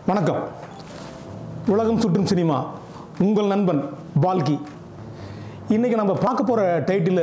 வணக்கம் உலகம் சுற்றும் சினிமா உங்கள் நண்பன் பால்கி இன்றைக்கி நம்ம பார்க்க போகிற டைட்டில்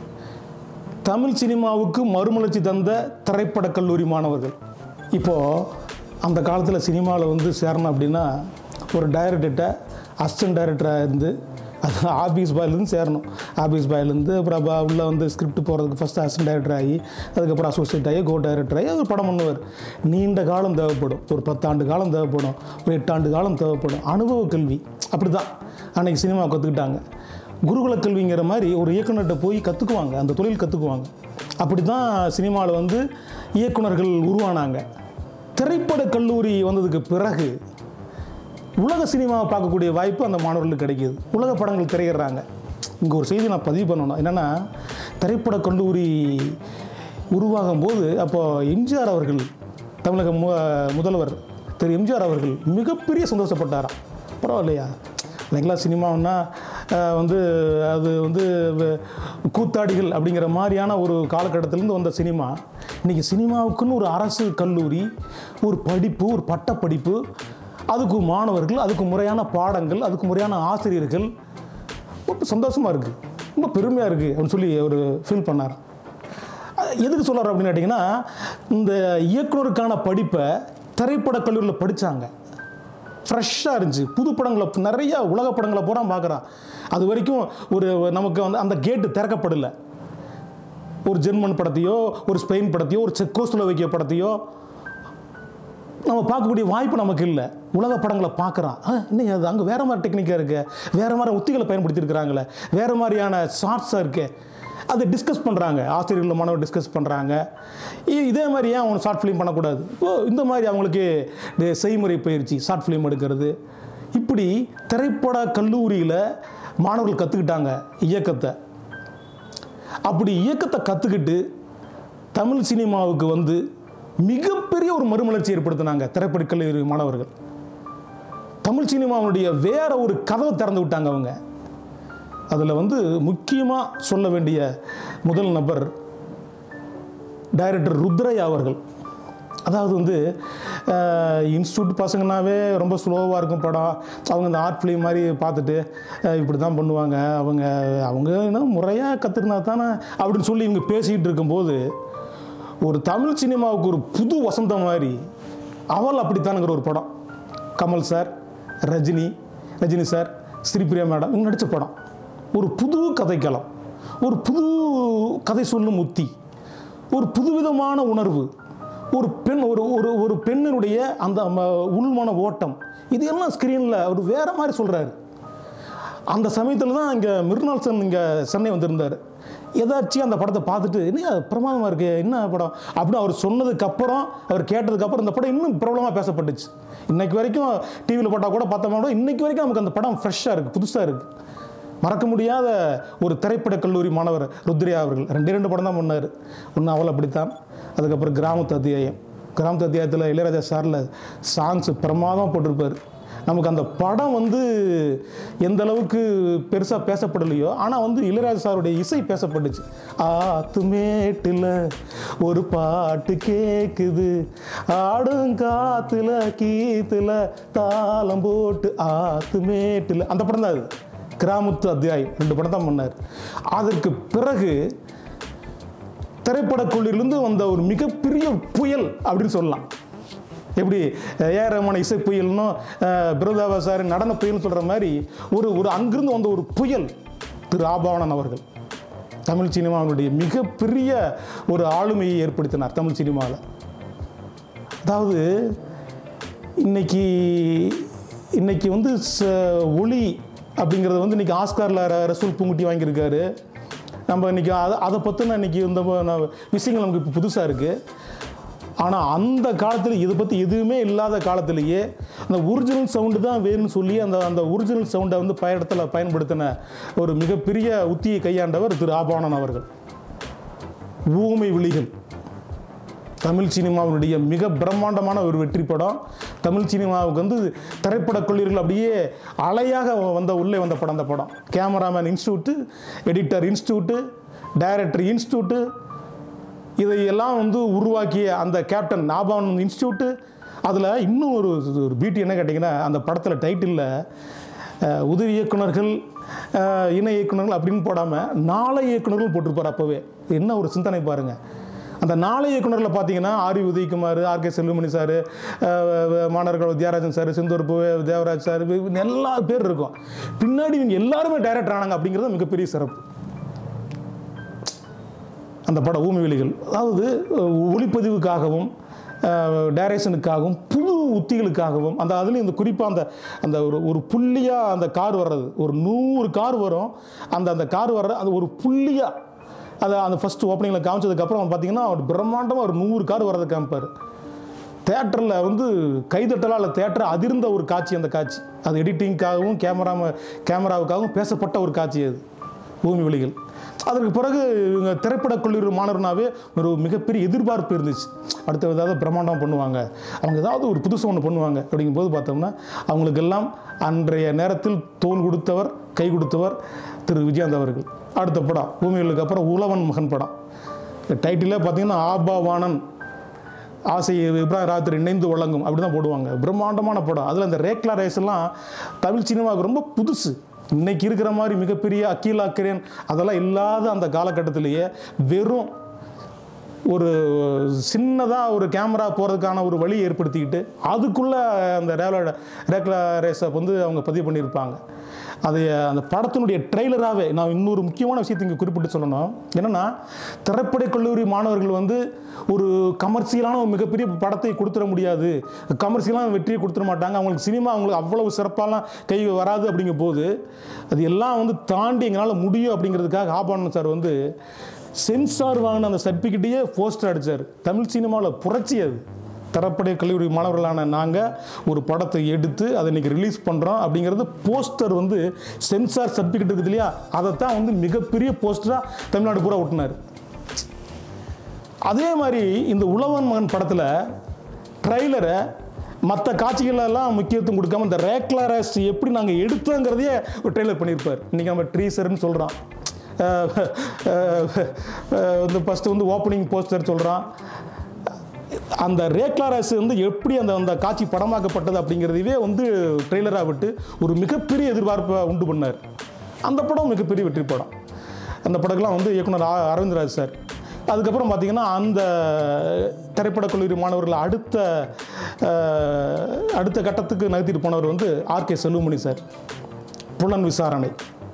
தமிழ் சினிமாவுக்கு மறுமலர்ச்சி தந்த திரைப்படக் கல்லூரி மாணவர்கள் இப்போது அந்த காலத்தில் சினிமாவில் வந்து சேரணும் அப்படின்னா ஒரு டைரக்டர்கிட்ட அசிஸ்டன்ட் டைரக்டராக இருந்து அது ஆஃபீஸ் பாயிலேருந்து சேரணும் ஆஃபீஸ் பாயிலேருந்து அப்புறம் அப்ப உள்ளே வந்து ஸ்கிரிப்ட் போகிறதுக்கு ஃபஸ்ட்டு அசிஸ்டன்ட் டைரக்டர் ஆகி அதுக்கப்புறம் அசோசியேட் ஆகி கோ டைரக்டர் ஆகி அது ஒரு படம் பண்ணுவார் நீண்ட காலம் தேவைப்படும் ஒரு பத்தாண்டு காலம் தேவைப்படும் ஒரு எட்டாண்டு காலம் தேவைப்படும் அனுபவ கல்வி அப்படி தான் அன்றைக்கி சினிமா கற்றுக்கிட்டாங்க குருகுல கல்விங்கிற மாதிரி ஒரு இயக்குனர்கிட்ட போய் கற்றுக்குவாங்க அந்த தொழில் கற்றுக்குவாங்க அப்படி தான் சினிமாவில் வந்து இயக்குனர்கள் உருவானாங்க திரைப்பட கல்லூரி வந்ததுக்கு பிறகு உலக சினிமாவை பார்க்கக்கூடிய வாய்ப்பு அந்த மாணவர்களுக்கு கிடைக்கிது உலக படங்கள் திரையிடுறாங்க இங்கே ஒரு செய்தி நான் பதிவு பண்ணணும் என்னென்னா திரைப்பட கல்லூரி உருவாகும் போது அப்போ எம்ஜிஆர் அவர்கள் தமிழக மு முதல்வர் திரு எம்ஜிஆர் அவர்கள் மிகப்பெரிய சந்தோஷப்பட்டாராம் பரவாயில்லையா இல்லைங்களா சினிமான்னா அஹ், வந்து அது வந்து வ- கூத்தாடிகள் அப்படிங்கிற மாதிரியான ஒரு காலகட்டத்திலேருந்து வந்த சினிமா இன்றைக்கி சினிமாவுக்குன்னு ஒரு அரசு கல்லூரி ஒரு படிப்பு ஒரு பட்டப்படிப்பு அதுக்கு மாணவர்கள் அதுக்கு முறையான பாடங்கள் அதுக்கு முறையான ஆசிரியர்கள் ரொம்ப சந்தோஷமாக இருக்குது ரொம்ப பெருமையாக இருக்குது அப்படின்னு சொல்லி அவர் ஃபீல் பண்ணார் அது எதுக்கு சொல்கிறார் அப்படின்னு கேட்டிங்கன்னா இந்த இயக்குனருக்கான படிப்பை திரைப்பட கல்லூரியில் படித்தாங்க ஃப்ரெஷ்ஷாக இருந்துச்சு புது படங்களை நிறைய உலக படங்களை பூரா பார்க்குறான் அது வரைக்கும் ஒரு நமக்கு வந்து அந்த கேட்டு திறக்கப்படலை ஒரு ஜெர்மன் படத்தையோ ஒரு ஸ்பெயின் படத்தையோ ஒரு செக்கோஸ்லோவேக்கிய படத்தையோ நம்ம பார்க்கக்கூடிய வாய்ப்பு நமக்கு இல்லை உலக படங்களை பார்க்குறான் இன்னும் அது அங்கே வேறு மாதிரி டெக்னிக்காக இருக்கு வேறு மாதிரி உத்திகளை பயன்படுத்தியிருக்கிறாங்களே வேறு மாதிரியான ஷார்ட்ஸாக இருக்கு அதை டிஸ்கஸ் பண்ணுறாங்க ஆசிரியர்கள் மாணவர் டிஸ்கஸ் பண்ணுறாங்க இதே மாதிரி ஏன் அவங்க ஷார்ட் ஃபிலிம் பண்ணக்கூடாது ஓ இந்த மாதிரி அவங்களுக்கு இந்த செய்முறை பயிற்சி ஷார்ட் ஃபிலிம் எடுக்கிறது இப்படி திரைப்பட கல்லூரியில் மாணவர்கள் கற்றுக்கிட்டாங்க இயக்கத்தை அப்படி இயக்கத்தை கற்றுக்கிட்டு தமிழ் சினிமாவுக்கு வந்து மிகப்பெரிய ஒரு மறுமலர்ச்சி ஏற்படுத்தினாங்க திரைப்பட கல்லூரி மாணவர்கள் தமிழ் சினிமாவுடைய வேற ஒரு கதவை திறந்து விட்டாங்க அவங்க அதில் வந்து முக்கியமாக சொல்ல வேண்டிய முதல் நபர் டைரக்டர் ருத்ரையா அவர்கள் அதாவது வந்து இன்ஸ்டியூட் பசங்கனாவே ரொம்ப ஸ்லோவாக இருக்கும் படம் அவங்க இந்த ஆர்ட் ஃபிலிம் மாதிரி பார்த்துட்டு அஹ், இப்படி தான் பண்ணுவாங்க அவங்க அவங்க என்ன முறையாக கற்றுருந்தா தானே அப்படின்னு சொல்லி இவங்க பேசிக்கிட்டு இருக்கும்போது ஒரு தமிழ் சினிமாவுக்கு ஒரு புது வசந்தம் மாதிரி அவள் அப்படித்தானுங்கிற ஒரு படம் Kamal sir Rajini Rajini sir Sripriya madam இவங்க நடித்த படம் ஒரு புது கதைக்களம் ஒரு புது கதை சொல்லும் உத்தி ஒரு புதுவிதமான உணர்வு ஒரு பெண் ஒரு ஒரு ஒரு பெண்ணினுடைய அந்த ம- உள்மன ஓட்டம் இது எல்லாம் ஸ்க்ரீனில் அவர் வேற மாதிரி சொல்கிறாரு அந்த சமயத்தில் தான் இங்கே மிருனால்சன் இங்கே சென்னை வந்திருந்தார் ஏதாச்சும் அந்த படத்தை பார்த்துட்டு என்ன பிரமாதமாக இருக்கு என்ன படம் அப்படின்னு அவர் சொன்னதுக்கப்புறம் அவர் கேட்டதுக்கப்புறம் இந்த படம் இன்னும் பிரபலமாக பேசப்பட்டுச்சு இன்னைக்கு வரைக்கும் டிவியில் போட்டால் கூட பார்த்தோம்னா கூட இன்னைக்கு வரைக்கும் நமக்கு அந்த படம் ஃப்ரெஷ்ஷாக இருக்குது புதுசாக இருக்குது மறக்க முடியாத ஒரு திரைப்பட கல்லூரி மாணவர் ருத்ரியா அவர்கள் ரெண்டே ரெண்டு படம் தான் பண்ணார் ஒன்று அவள் அப்படித்தான் அதுக்கப்புறம் கிராமத்து அத்தியாயம் கிராமத்து அத்தியாயத்தில் இளையராஜா சாரில் சாங்ஸ் பிரமாதமாக போட்டிருப்பார் நமக்கு அந்த படம் வந்து எந்த அளவுக்கு பெருசாக பேசப்படலையோ ஆனால் வந்து இளையராஜா சாருடைய இசை பேசப்பட்டுச்சு ஆத்துமேட்டில் ஒரு பாட்டு கேக்குது ஆடும் காத்துல கீத்துல தாளம் போட்டு ஆத்துமேட்டில் அந்த படம் தான் அது கிராமத்து அத்தியாயம் ரெண்டு படம் தான் பண்ணார் அதற்கு பிறகு திரைப்படக்குள்ளிலிருந்து வந்த ஒரு மிகப்பெரிய புயல் அப்படின்னு சொல்லலாம் எப்படி ஏஆர் ரஹ்மான் இசை புயல்னும் பிரதாபா சார் நடன புயல்னு சொல்கிற மாதிரி ஒரு ஒரு அங்கிருந்து வந்த ஒரு புயல் திரு ஆபாவணன் அவர்கள் தமிழ் சினிமாவினுடைய மிகப்பெரிய ஒரு ஆளுமையை ஏற்படுத்தினார் தமிழ் சினிமாவில் அதாவது இன்னைக்கு இன்னைக்கு வந்து ச- ஒளி அப்படிங்கிறது வந்து இன்னைக்கு ஆஸ்காரில் ர- ரசூல் பூங்குட்டி வாங்கியிருக்காரு நம்ம இன்னைக்கு அதை அதை பற்றின இன்னைக்கு இந்த ம- ந- விஷயங்கள் நமக்கு இப்போ புதுசாக இருக்குது ஆனால் அந்த காலத்தில் இதை பற்றி எதுவுமே இல்லாத காலத்திலேயே அந்த ஒரிஜினல் சவுண்டு தான் வேணும்னு சொல்லி அந்த அந்த ஒரிஜினல் சவுண்டை வந்து பயணத்தில் பயன்படுத்தின ஒரு மிகப்பெரிய உத்தியை கையாண்டவர் திரு ஆபானன் அவர்கள் ஊமை விழிகள் தமிழ் சினிமாவினுடைய மிக பிரம்மாண்டமான ஒரு வெற்றி படம் தமிழ் சினிமாவுக்கு வந்து திரைப்பட கொள்ளியர்கள் அப்படியே அலையாக வந்த உள்ளே வந்த படம் அந்த படம் cameraman institute editor institute director institute இதையெல்லாம் வந்து உருவாக்கிய அந்த கேப்டன் நாபான் இன்ஸ்டியூட்டு அதில் இன்னும் ஒரு ஒரு பியூட்டி என்ன கேட்டிங்கன்னா அந்த படத்தில் டைட்டிலில் உதவி இயக்குனர்கள் அஹ், இணை இயக்குனர்கள் அப்படின்னு போடாமல் நாளை இயக்குனர்கள் போட்டிருப்பார் அப்போவே என்ன ஒரு சிந்தனை பாருங்கள் அந்த நாளை இயக்குனரில் பார்த்தீங்கன்னா ஆரி Udayakumar R K Selvamani sir மாணவர்கள் வித்யாராஜன் சார் செந்தூர் பூ தேவராஜ் சார் எல்லா பேர் இருக்கும் பின்னாடி இவங்க எல்லாருமே டைரக்டர் ஆனாங்க அப்படிங்கிறது மிகப்பெரிய சிறப்பு அந்த படம் ஊமி வெளிகள் அதாவது அஹ், ஒளிப்பதிவுக்காகவும் டைரக்ஷனுக்காகவும் புது உத்திகளுக்காகவும் அந்த அதுலேயும் இந்த குறிப்பாக அந்த அந்த ஒரு ஒரு புள்ளியாக அந்த கார் வர்றது ஒரு நூறு கார் வரும் அந்த அந்த கார் வர்ற அது ஒரு புள்ளியாக அதை அந்த ஃபஸ்ட் ஓப்பனிங்கில் காமிச்சதுக்கப்புறம் பார்த்தீங்கன்னா அவர் பிரம்மாண்டமாக ஒரு நூறு கார் வர்றதை காமிப்பார் தேட்டரில் வந்து கைதட்டலால் இல்லை தேட்டர் அதிர்ந்த ஒரு காட்சி அந்த காட்சி அது எடிட்டிங்காகவும் கேமரா கேமராவுக்காகவும் பேசப்பட்ட ஒரு காட்சி அது பூமி ஒளிகள் அதற்கு பிறகு இவங்க திரைப்படக் கல்லூரி மாணவர்னாவே ஒரு மிகப்பெரிய எதிர்பார்ப்பு இருந்துச்சு அடுத்த ஏதாவது பிரம்மாண்டம் பண்ணுவாங்க அவங்க ஏதாவது ஒரு புதுசு ஒன்று பண்ணுவாங்க அப்படிங்கும்போது பார்த்தோம்னா அவங்களுக்கெல்லாம் அன்றைய நேரத்தில் தோல் கொடுத்தவர் கை கொடுத்தவர் திரு விஜயகாந்த் அவர்கள் அடுத்த படம் பூமிகளுக்கு அப்புறம் உழவன் மகன் படம் டைட்டிலே பார்த்தீங்கன்னா ஆபாவானன் ஆசை இப்ராஹிம் ராத்திரி இணைந்து வழங்கும் அப்படி தான் போடுவாங்க பிரம்மாண்டமான படம் அதில் இந்த ரேக்லா ரேஸ் எல்லாம் தமிழ் சினிமாவுக்கு ரொம்ப புதுசு இன்னைக்கு இருக்கிற மாதிரி மிகப்பெரிய அக்கீல் அக்கரேன் அதெல்லாம் இல்லாத அந்த காலகட்டத்திலேயே வெறும் ஒரு சின்னதாக ஒரு கேமரா போகிறதுக்கான ஒரு வழி ஏற்படுத்திக்கிட்டு அதுக்குள்ளே அந்த ரேலோட ரேக்லா ரேஸை வந்து அவங்க பதிவு பண்ணியிருப்பாங்க அது அந்த படத்தினுடைய ட்ரெய்லராகவே நான் இன்னொரு முக்கியமான விஷயத்தை இங்கே குறிப்பிட்டு சொல்லணும் என்னென்னா திரைப்படக் கல்லூரி மாணவர்கள் வந்து ஒரு கமர்ஷியலான ஒரு மிகப்பெரிய படத்தை கொடுத்துட முடியாது கமர்ஷியலான வெற்றியை கொடுத்துட மாட்டாங்க அவங்களுக்கு சினிமா அவங்களுக்கு அவ்வளவு சிறப்பாலாம் கை வராது அப்படிங்கும் போது அது எல்லாம் வந்து தாண்டி எங்களால் முடியும் அப்படிங்கிறதுக்காக ஆபானன் சார் வந்து சென்சார் வாங்கின அந்த சர்டிஃபிகேட்டையே போஸ்டர் அடித்தார் தமிழ் சினிமாவில் புரட்சி அது தரப்படைய கல்லூரி மாணவர்களான நாங்கள் ஒரு படத்தை எடுத்து அதை இன்னைக்கு ரிலீஸ் பண்ணுறோம் அப்படிங்கிறது போஸ்டர் வந்து சென்சார் சர்டிஃபிகேட் இருக்குது இல்லையா அதைத்தான் வந்து மிகப்பெரிய போஸ்டராக தமிழ்நாடு பூரா ஒட்டினார் அதே மாதிரி இந்த உழவன் மகன் படத்தில் ட்ரைலரை மற்ற காட்சிகளெல்லாம் முக்கியத்துவம் கொடுக்காம இந்த ரேக்லாரஸ் எப்படி நாங்கள் எடுத்தோங்கிறதையே ஒரு ட்ரெய்லர் பண்ணியிருப்பார் இன்றைக்கி நம்ம ட்ரீசர்னு சொல்கிறோம் வந்து ஃபஸ்ட்டு வந்து ஓப்பனிங் போஸ்டர் சொல்கிறான் அந்த ரேக்லாரஸ் வந்து எப்படி அந்த அந்த காட்சி படமாக்கப்பட்டது அப்படிங்கிறதையே வந்து ட்ரெய்லராக விட்டு ஒரு மிகப்பெரிய எதிர்பார்ப்பை உண்டு பண்ணார் அந்த படம் மிகப்பெரிய வெற்றி படம் அந்த படம்லாம் வந்து இயக்குனர் ஆ- அரவிந்த்ராஜ் சார் அதுக்கப்புறம் பார்த்தீங்கன்னா அந்த திரைப்படக் கல்லூரி மாணவர்கள் அடுத்த அஹ், அடுத்த கட்டத்துக்கு நகர்த்திட்டு போனவர் வந்து ஆர்கே செல்வமணி சார் புலன் விசாரணை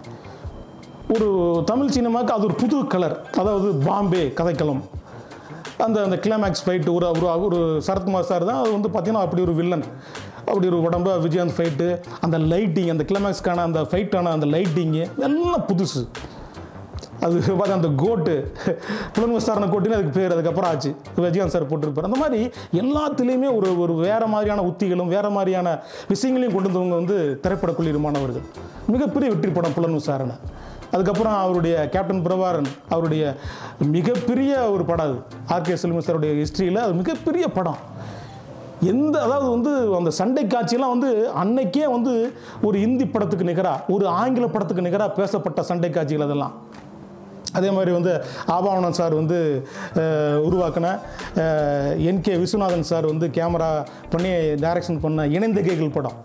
ஒரு தமிழ் சினிமாவுக்கு அது ஒரு புது கலர் அதாவது பாம்பே கதைக்களம் அந்த அந்த கிளைமேக்ஸ் ஃபைட்டு ஒரு ஒரு ஒரு சரத்குமார் சார் தான் அது வந்து பார்த்தீங்கன்னா அப்படி ஒரு வில்லன் அப்படி ஒரு உடம்பு விஜயகாந்த் ஃபைட்டு அந்த லைட்டிங் அந்த கிளைமேக்ஸ்க்கான அந்த ஃபைட்டான அந்த லைட்டிங்கு எல்லாம் புதுசு அது பார்த்தா அந்த கோட்டு புலன் விசாரணை கோட்டுன்னு அதுக்கு பேர் அதுக்கப்புறம் ஆச்சு விஜயகாந்த் சார் போட்டிருப்பார் அந்த மாதிரி எல்லாத்துலேயுமே ஒரு ஒரு வேறு மாதிரியான உத்திகளும் வேறு மாதிரியான விஷயங்களையும் கொண்டு வந்தவங்க வந்து திரைப்படக்குள்ளி மாணவர்கள் மிகப்பெரிய வெற்றி படம் புலன் விசாரணை அதுக்கப்புறம் அவருடைய கேப்டன் பிரபாரன் அவருடைய மிகப்பெரிய ஒரு படம் அது ஆர்கே செல்வம் சாருடைய ஹிஸ்ட்ரியில் அது மிகப்பெரிய படம் எந்த அதாவது வந்து அந்த சண்டை காட்சியெல்லாம் வந்து அன்னைக்கே வந்து ஒரு இந்தி படத்துக்கு நிகராக ஒரு ஆங்கில படத்துக்கு நிகராக பேசப்பட்ட சண்டை காட்சிகள் அதெல்லாம் அதே மாதிரி வந்து ஆபாவணன் சார் வந்து அஹ், உருவாக்கின என்கே விஸ்வநாதன் சார் வந்து கேமரா பண்ணி டைரக்ஷன் பண்ண இணைந்த கைகள் படம்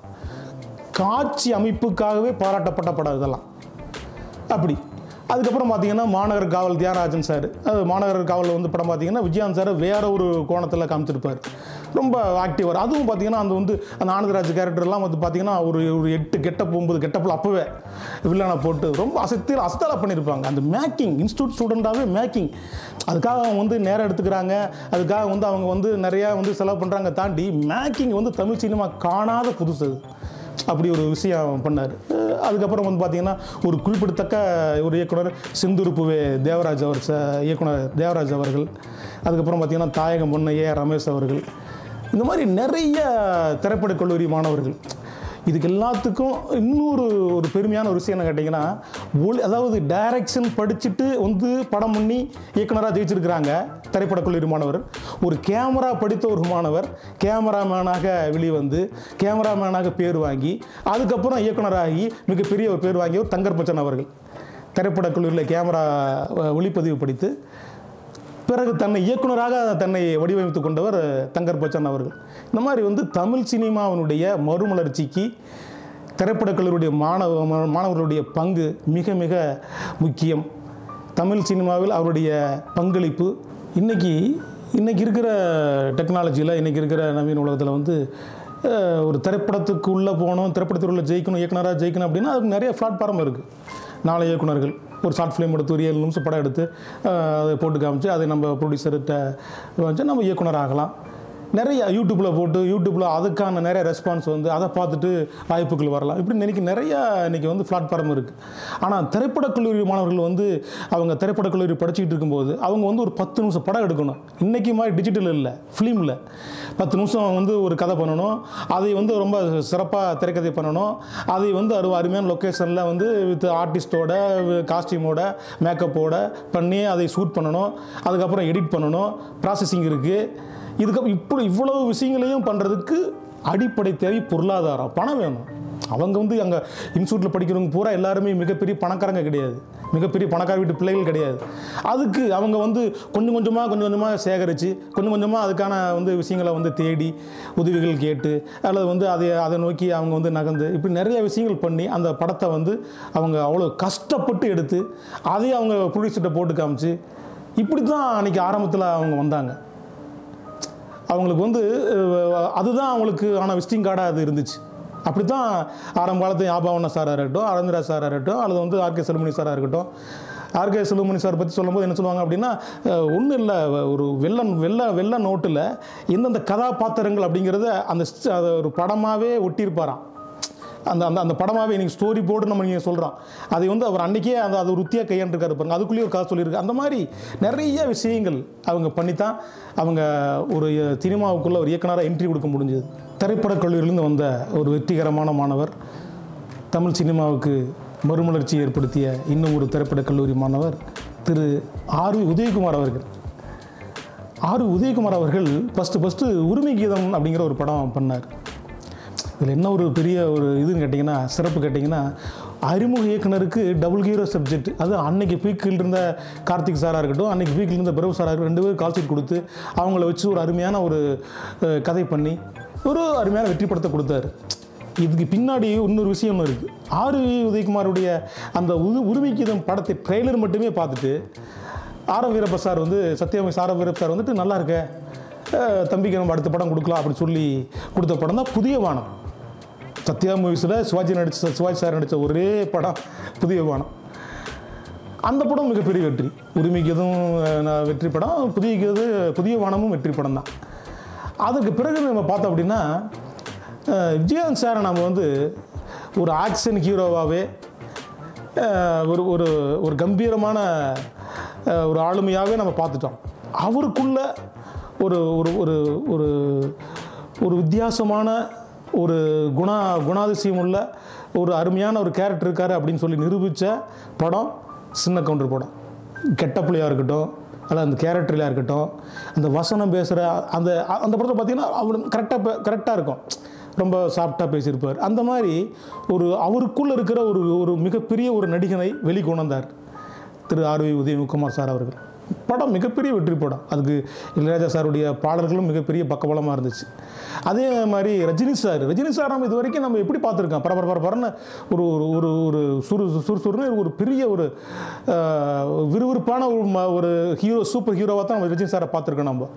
காட்சி அமைப்புக்காகவே பாராட்டப்பட்ட படம் இதெல்லாம் அப்படி அதுக்கப்புறம் பார்த்தீங்கன்னா மாநகர் காவல் தியாகராஜன் சார் அது மாநகர் காவல் வந்து படம் பார்த்தீங்கன்னா விஜயகாந்த் சார் வேற ஒரு கோணத்தில் காமிச்சிருப்பார் ரொம்ப ஆக்டிவர் அதுவும் பார்த்தீங்கன்னா அந்த வந்து அந்த ஆனந்தராஜ் கேரக்டர்லாம் வந்து பார்த்தீங்கன்னா ஒரு ஒரு எட்டு கெட்டப் ஒம்பது கெட்டப்பில் அப்போவே வில்லனை போட்டு ரொம்ப அசத்தியில் அசத்தலாக பண்ணியிருப்பாங்க அந்த மேக்கிங் இன்ஸ்டியூட் ஸ்டூடெண்ட்டாகவே மேக்கிங் அதுக்காக அவங்க வந்து நேரம் எடுத்துக்கிறாங்க அதுக்காக வந்து அவங்க வந்து நிறையா வந்து செலவு பண்ணுறாங்க தாண்டி மேக்கிங் வந்து தமிழ் சினிமா காணாத புதுசு அது அப்படி ஒரு விஷயம் பண்ணார் அஹ் அதுக்கப்புறம் வந்து பார்த்தீங்கன்னா ஒரு குறிப்பிடத்தக்க ஒரு இயக்குனர் செந்துருப்புவே தேவராஜ் அவர் ச இயக்குனர் தேவராஜ் அவர்கள் அதுக்கப்புறம் பார்த்தீங்கன்னா தாயகம் பொண்ணு ஏ ஆர் ரமேஷ் அவர்கள் இந்த மாதிரி நிறைய திரைப்படக் கல்லூரி மாணவர்கள் இதுக்கு எல்லாத்துக்கும் இன்னொரு ஒரு பெருமையான ஒரு விஷயம் என்ன கேட்டிங்கன்னா ஒளி அதாவது டைரக்ஷன் படிச்சுட்டு வந்து படம் பண்ணி இயக்குனராக ஜெயிச்சிருக்கிறாங்க திரைப்படக் கல்லூரி மாணவர் ஒரு கேமரா படித்த ஒரு மாணவர் கேமராமேனாக வெளிவந்து கேமராமேனாக பேர் வாங்கி அதுக்கப்புறம் இயக்குனராகி மிகப்பெரிய ஒரு பேர் வாங்கியவர் தங்கர் பச்சன் அவர்கள் திரைப்படக் கல்லூரியில் கேமரா அஹ், ஒளிப்பதிவு படித்து பிறகு தன்னை இயக்குனராக தன்னை வடிவமைத்து கொண்டவர் தங்கர் பச்சன் அவர்கள் இந்த மாதிரி வந்து தமிழ் சினிமாவினுடைய மறுமலர்ச்சிக்கு திரைப்படக் கல்லூரியுடைய மாணவ மாணவர்களுடைய பங்கு மிக மிக முக்கியம் தமிழ் சினிமாவில் அவருடைய பங்களிப்பு இன்னைக்கு இன்னைக்கு இருக்கிற டெக்னாலஜியில் இன்னைக்கு இருக்கிற நவீன உலகத்தில் வந்து அஹ், ஒரு திரைப்படத்துக்கு உள்ளே போகணும் திரைப்படத்துக்குள்ளே ஜெயிக்கணும் இயக்குனராக ஜெயிக்கணும் அப்படின்னா அதுக்கு நிறைய பிளாட்ஃபார்ம் இருக்குது நாலு இயக்குனர்கள் ஒரு ஷார்ட் ஃபிலிம் எடுத்து ஒரு ஏழு நிமிஷம் படம் எடுத்து அஹ், அதை போட்டு காமிச்சு அதை நம்ம ப்ரொடியூசர்கிட்ட வச்சு நம்ம இயக்குனர் ஆகலாம் நிறைய யூடியூப்பில் போட்டு யூடியூப்பில் அதுக்கான நிறைய ரெஸ்பான்ஸ் வந்து அதை பார்த்துட்டு வாய்ப்புகள் வரலாம் இப்படி இன்னைக்கு நிறைய இன்னைக்கு வந்து பிளாட்ஃபார்ம் இருக்குது ஆனால் திரைப்படக் கல்லூரி மாணவர்கள் வந்து அவங்க திரைப்படக் கல்லூரி படிச்சுக்கிட்டு இருக்கும்போது அவங்க வந்து ஒரு பத்து நிமிஷம் படம் எடுக்கணும் இன்றைக்கி மாதிரி டிஜிட்டல் இல்லை ஃபிலிமில் பத்து நிமிஷம் வந்து ஒரு கதை பண்ணணும் அதை வந்து ரொம்ப சிறப்பாக திரைக்கதை பண்ணணும் அதை வந்து அரு அருமையான லொக்கேஷனில் வந்து வித் ஆர்டிஸ்டோட காஸ்டியூமோட மேக்கப்போட பண்ணி அதை ஷூட் பண்ணணும் அதுக்கப்புறம் எடிட் பண்ணணும் ப்ராசஸிங் இருக்குது இதுக்கு இப்படி இவ்வளவு விஷயங்களையும் பண்ணுறதுக்கு அடிப்படை தேவை பொருளாதாரம் பணம் வேணும் அவங்க வந்து அங்கே இன்ஸ்டியூட்டில் படிக்கிறவங்க பூரா எல்லாருமே மிகப்பெரிய பணக்காரங்க கிடையாது மிகப்பெரிய பணக்கார வீட்டு பிள்ளைகள் கிடையாது அதுக்கு அவங்க வந்து கொஞ்சம் கொஞ்சமாக கொஞ்சம் கொஞ்சமாக சேகரித்து கொஞ்சம் கொஞ்சமாக அதுக்கான வந்து விஷயங்களை வந்து தேடி உதவிகள் கேட்டு அல்லது வந்து அதை அதை நோக்கி அவங்க வந்து நகர்ந்து இப்படி நிறைய விஷயங்கள் பண்ணி அந்த படத்தை வந்து அவங்க அவ்வளோ கஷ்டப்பட்டு எடுத்து அதையும் அவங்க ப்ரொடியூசர்கிட்ட போட்டு காமிச்சு இப்படி தான் அன்றைக்கி ஆரம்பத்தில் அவங்க வந்தாங்க அவங்களுக்கு வந்து அஹ், அதுதான் அவங்களுக்கு ஆன விசிட்டிங் கார்டாக அது இருந்துச்சு அப்படி தான் ஆரம்ப காலத்து யாபாவண்ண சாராக இருக்கட்டும் அரவிந்தரா சாராக இருக்கட்டும் அல்லது வந்து ஆர்கே செல்மணி சாராக இருக்கட்டும் ஆர்கே செல்வமணி சார் பற்றி சொல்லும்போது என்ன சொல்லுவாங்க அப்படின்னா ஒன்றும் இல்லை ஒரு வெள்ள வெள்ள வெள்ள நோட்டில் எந்தெந்த கதாபாத்திரங்கள் அப்படிங்கிறத அந்த ஸ்- அதை ஒரு படமாகவே ஒட்டியிருப்பாராம் அந்த அந்த அந்த படமாகவே இன்னைக்கு ஸ்டோரி போர்டு நம்ம நீங்கள் சொல்கிறோம் அதை வந்து அவர் அன்றைக்கே அந்த அது ஒரு உத்தியாக கையாண்டுருக்காரு பாருங்க அதுக்குள்ளேயே ஒரு கதை சொல்லியிருக்கு அந்த மாதிரி நிறைய விஷயங்கள் அவங்க பண்ணித்தான் அவங்க ஒரு சினிமாவுக்குள்ள ஒரு இயக்குனராக என்ட்ரி கொடுக்க முடிஞ்சது திரைப்படக் கல்லூரியிலிருந்து வந்த ஒரு வெற்றிகரமான மாணவர் தமிழ் சினிமாவுக்கு மறுமலர்ச்சி ஏற்படுத்திய இன்னும் ஒரு திரைப்படக் கல்லூரி மாணவர் திரு ஆர் வி உதயகுமார் அவர்கள் ஆர் வி உதயகுமார் அவர்கள் ஃபஸ்ட்டு ஃபஸ்ட்டு உரிமை கீதம் அப்படிங்கிற ஒரு படம் பண்ணார் இதில் என்ன ஒரு பெரிய ஒரு இதுன்னு கேட்டிங்கன்னா சிறப்பு கேட்டிங்கன்னா அறிமுக இயக்குனருக்கு டபுள் ஹீரோ சப்ஜெக்ட் அது அன்னைக்கு பீக்கில் இருந்த கார்த்திக் சாராக இருக்கட்டும் அன்னைக்கு பீக்கில் இருந்த பிரபு சாராக இருக்கட்டும் ரெண்டு பேரும் கால் ஷீட் கொடுத்து அவங்கள வச்சு ஒரு அருமையான ஒரு அஹ், கதை பண்ணி ஒரு அருமையான வெற்றி படத்தை கொடுத்தாரு இதுக்கு பின்னாடி இன்னொரு விஷயம் ஒன்று இருக்குது ஆர் வி உதயகுமாருடைய அந்த உரு உரிமைக்கீதம் படத்தை ட்ரெய்லர் மட்டுமே பார்த்துட்டு ஆர வீரப்ப சார் வந்து சத்யமி சார வீரப்ப சார் வந்துட்டு நல்லா இருக்க அஹ், தம்பிக்கு நம்ம அடுத்த படம் கொடுக்கலாம் அப்படின்னு சொல்லி கொடுத்த படம் தான் புதிய வானம் சத்யா மூவிஸில் சிவாஜி நடிச்ச சிவாஜி சார் நடித்த ஒரே படம் புதிய வானம் அந்த படம் மிகப்பெரிய வெற்றி உரிமைக்கு எதுவும் அஹ், நான் வெற்றி படம் புதிய இது புதிய வானமும் வெற்றி படம் தான் அதுக்கு பிறகு நம்ம பார்த்தோம் அப்படின்னா அஹ், விஜயகாந்த் சாரை நம்ம வந்து ஒரு ஆக்ஷன் ஹீரோவாகவே ஒரு ஒரு ஒரு கம்பீரமான அஹ், ஒரு ஆளுமையாகவே நம்ம பார்த்துட்டோம் அவருக்குள்ள ஒரு ஒரு ஒரு ஒரு ஒரு வித்தியாசமான ஒரு குணா குணாதிசயம் உள்ள ஒரு அருமையான ஒரு கேரக்டர் இருக்காரு அப்படின்னு சொல்லி நிரூபித்த படம் சின்ன கவுண்டர் படம் கெட்ட பிள்ளையாக இருக்கட்டும் அல்ல அந்த கேரக்டரில் இருக்கட்டும் அந்த வசனம் பேசுகிற அந்த அந்த படத்தில் பார்த்தீங்கன்னா அவர் கரெக்டாக கரெக்டாக இருக்கும் ரொம்ப சாஃப்டாக பேசியிருப்பார் அந்த மாதிரி ஒரு அவருக்குள்ளே இருக்கிற ஒரு ஒரு மிகப்பெரிய ஒரு நடிகனை வெளிக்கொண்டு வந்தார் திரு ஆர் வி உதயகுமார் சார் அவர்கள் படம் மிகப்பெரிய வெற்றி படம் அதுக்கு இளையராஜா சாருடைய பாடல்களும் மிகப்பெரிய பக்கபலமாக இருந்துச்சு அதே மாதிரி ரஜினி சார் ரஜினி சார் நம்ம இது வரைக்கும் நம்ம எப்படி பார்த்துருக்கோம் பரபர பரபரன்னு ஒரு ஒரு ஒரு ஒரு சுறு சுறுசுறுன்னு ஒரு பெரிய ஒரு ஆஹ், விறுவிறுப்பான ஒரு ம- ஒரு ஹீரோ சூப்பர் ஹீரோவாக தான் நம்ம ரஜினி சாரை பார்த்துருக்கோம் நம்ம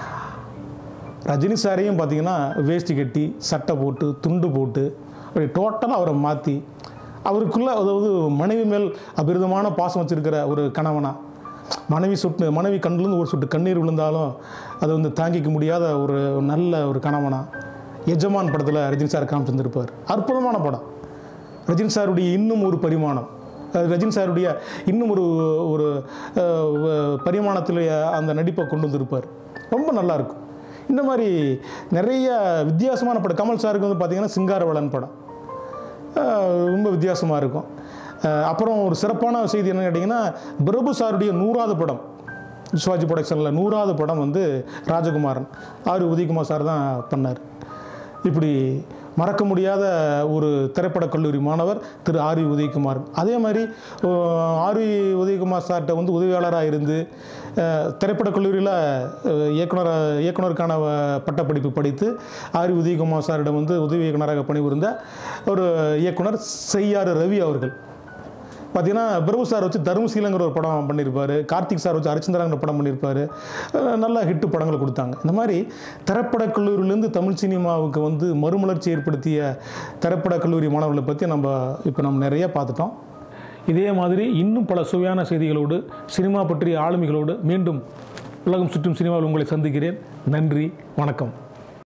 ரஜினி சாரையும் பார்த்தீங்கன்னா வேஷ்டி கட்டி சட்டை போட்டு துண்டு போட்டு அப்படி டோட்டலாக அவரை மாற்றி அவருக்குள்ள அதாவது மனைவி மேல் அபிரிதமான பாசம் வச்சிருக்கிற ஒரு கணவனா மனைவி சொட்டு மனைவி கண்ணிலேருந்து ஒரு சொட்டு கண்ணீர் விழுந்தாலும் அதை வந்து தாங்கிக்க முடியாத ஒரு நல்ல ஒரு கணவனா எஜமான் படத்தில் ரஜினி சார் காமிச்சிருந்திருப்பார் அற்புதமான படம் ரஜினி சாருடைய இன்னும் ஒரு பரிமாணம் அஹ் ரஜினி சாருடைய இன்னும் ஒரு ஒரு அஹ், பரிமாணத்தில் அந்த நடிப்பை கொண்டு வந்திருப்பார் ரொம்ப நல்லா இருக்கும் இந்த மாதிரி நிறைய வித்தியாசமான படம் கமல் சாருக்கு வந்து பார்த்தீங்கன்னா சிங்காரவளன் படம் அஹ், ரொம்ப வித்தியாசமாக இருக்கும் அஹ், அப்புறம் ஒரு சிறப்பான செய்தி என்னன்னு கேட்டிங்கன்னா பிரபு சாருடைய நூறாவது படம் சிவாஜி ப்ரொடக்ஷனில் நூறாவது படம் வந்து ராஜகுமாரன் ஆர் உதயகுமார் சார் தான் பண்ணார் இப்படி மறக்க முடியாத ஒரு திரைப்படக் கல்லூரி மாணவர் திரு ஆர்வி உதயகுமார் அதே மாதிரி அஹ், ஆர்வி உதயகுமார் சார்கிட்ட வந்து உதவியாளராக இருந்து அஹ், திரைப்படக் கல்லூரியில் அஹ், இயக்குனர் இயக்குனருக்கான அஹ், பட்டப்படிப்பு படித்து ஆர்வி உதயகுமார் சாரிடம் வந்து உதவி இயக்குனராக பணிபுரிந்த ஒரு இயக்குனர் செய்யாறு ரவி அவர்கள் பார்த்தீங்கன்னா பிரபு சார் வச்சு தர்மசீலங்கிற ஒரு படம் பண்ணியிருப்பார் கார்த்திக் சார் வச்சு ஹரிச்சந்திராங்கிற படம் பண்ணியிருப்பார் அஹ் நல்ல ஹிட்டு படங்கள் கொடுத்தாங்க இந்த மாதிரி திரைப்படக் கல்லூரியிலேருந்து தமிழ் சினிமாவுக்கு வந்து மறுமலர்ச்சி ஏற்படுத்திய திரைப்படக் கல்லூரி மாணவர்களை பற்றி நம்ம இப்போ நம்ம நிறைய பார்த்துட்டோம் இதே மாதிரி இன்னும் பல சுவையான செய்திகளோடு சினிமா பற்றிய ஆளுமைகளோடு மீண்டும் உலகம் சுற்றும் சினிமாவில் உங்களை சந்திக்கிறேன் நன்றி வணக்கம்